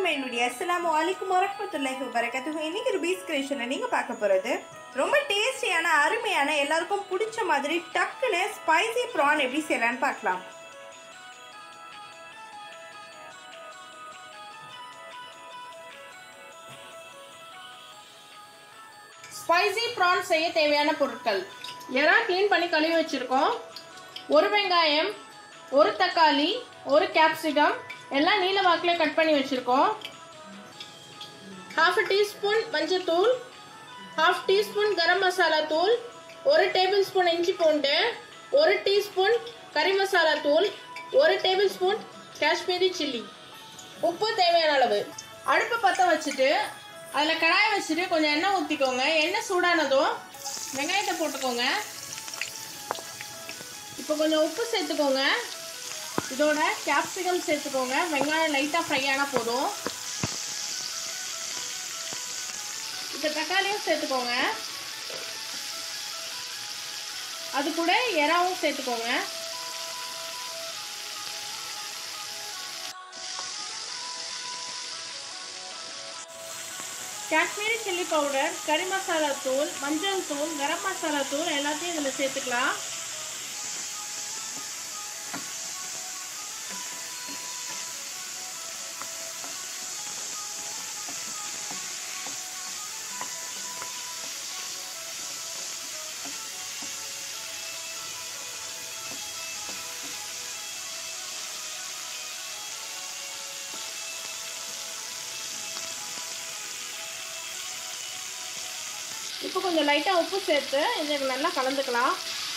என்னுடைய அஸ்ஸலாமு அலைக்கும் வரஹ்மத்துல்லாஹி வபரகாத்துஹு இன்னைக்கு ருபீஸ் கிரியேஷனில் நீங்கள் பார்க்க போகிறது ரொம்ப டேஸ்டியான அருமையான எல்லாருக்கும் பிடிச்ச மாதிரி டக்குன்னு ஸ்பைசி ப்ரான் எப்படி செய்யலான்னு பார்க்கலாம் ஸ்பைசி ப்ரான் செய்ய தேவையான பொருட்கள் எறா க்ளீன் பண்ணி கழுவி வச்சுருக்கோம் ஒரு வெங்காயம் ஒரு தக்காளி ஒரு கேப்சிகம் எல்லாம் நீல வாக்கில் கட் பண்ணி வச்சுருக்கோம் ஹாஃப் டீஸ்பூன் மஞ்சத்தூள் ஹாஃப் டீஸ்பூன் கரம் மசாலா தூள் ஒரு டேபிள் ஸ்பூன் இஞ்சி பூண்டு ஒரு டீஸ்பூன் கறி மசாலா தூள் ஒரு டேபிள் ஸ்பூன் காஷ்மீரி சில்லி உப்பு தேவையான அளவு அடுப்பு பற்ற வச்சுட்டு அதில் கடாயை வச்சுட்டு கொஞ்சம் எண்ணெய் ஊற்றிக்கோங்க எண்ணெய் சூடானதும் வெங்காயத்தை போட்டுக்கோங்க இப்போ கொஞ்சம் உப்பு சேர்த்துக்கோங்க இதோட கேப்சிகம் சேர்த்துக்கோங்க வெங்காயம் லைட்டாக ஃப்ரை ஆனால் போதும் இப்போ தக்காளியும் சேர்த்துக்கோங்க அது கூட எறாவும் சேர்த்துக்கோங்க காஷ்மீரி சில்லி பவுடர் கறி மசாலா தூள் மஞ்சள் தூள் கரம் மசாலா தூள் எல்லாத்தையும் இதில் சேர்த்துக்கலாம் இப்போ கொஞ்சம் லைட்டாக உப்பு சேர்த்து இதை நல்லா கலந்துக்கலாம்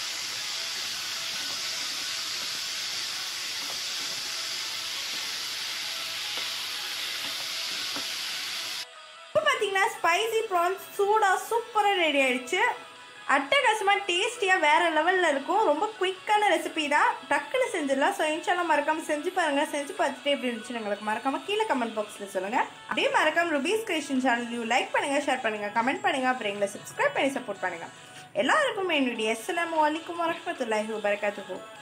இப்போ பார்த்தீங்கன்னா ஸ்பைசி ப்ரான்ஸ் சூடாக சூப்பராக ரெடி ஆயிடுச்சு அட்டகாசமாக டேஸ்டியாக வேறு லெவலில் இருக்கும் ரொம்ப குயிக்கான ரெசிபி தான் டக்குன்னு செஞ்சிடலாம் ஸோ இன்ஷால்லாம் மறக்காமல் செஞ்சு பாருங்கள் செஞ்சு பார்த்துட்டு எப்படி இருந்துச்சுன்னு எங்களுக்கு மறக்காமல் கீழே கமெண்ட் பாக்ஸில் சொல்லுங்கள் அப்படியே மறக்காம ருபீஸ் கிரியேஷன் சேனலையும் லைக் பண்ணுங்கள் ஷேர் பண்ணுங்கள் கமெண்ட் பண்ணுங்கள் அப்புறம் எங்களை சப்ஸ்கிரைப் பண்ணி சப்போர்ட் பண்ணுங்கள் எல்லாருக்கும் என்னுடைய அஸ்ஸலாமு அலைக்கும் வரஹ்மத்துல்லாஹி வபரகாத்துஹு